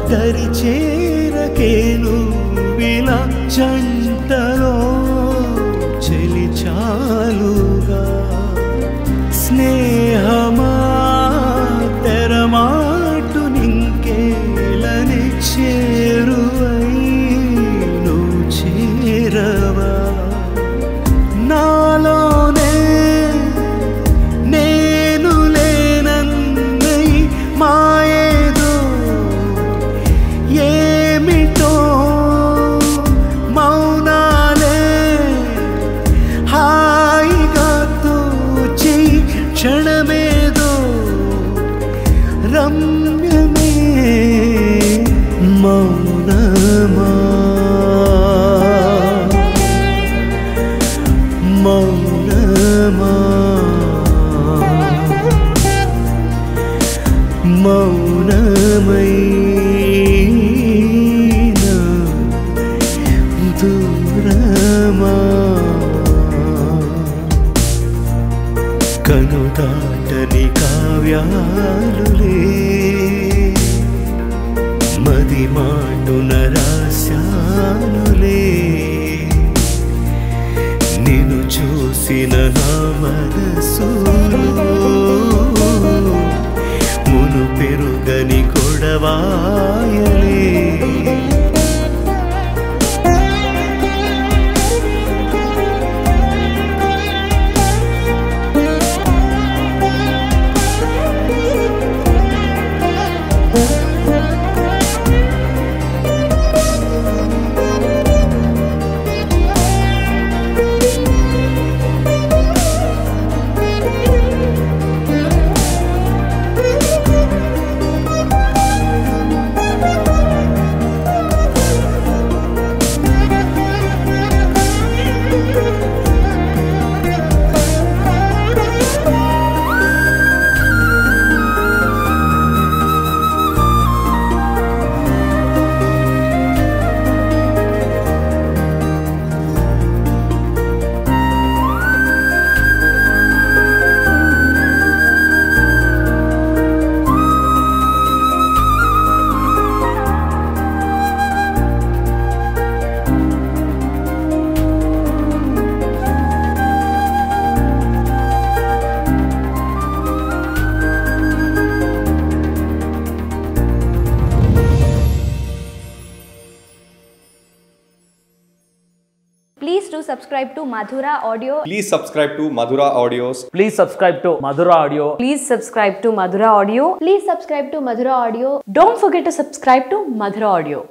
దరి చేరకేను విలా జంటలో చెలి చాలుగా స్నేహమా తెరమాటు నింకేలని చేరువై నువ్వు చేరవా నాలోనే నేను లేనన్నై మాయేదో ఏమిటో మౌనాలే హాయిగా తోచి క్షణమేదో రమ్యమే మౌనమా మౌనమా మౌనమైనా దూరమా కనుదాటని కావ్యాలులే మది మాటున రాశానులే నిన్ను చూసిన నా మనసు మును పెరుగని కొడవాయలే Please do subscribe to Madhura Audio. Please subscribe to Madhura Audios. Please subscribe to Madhura Audio. Please subscribe to Madhura Audio. Please subscribe to Madhura Audio. Don't forget to subscribe to Madhura Audio.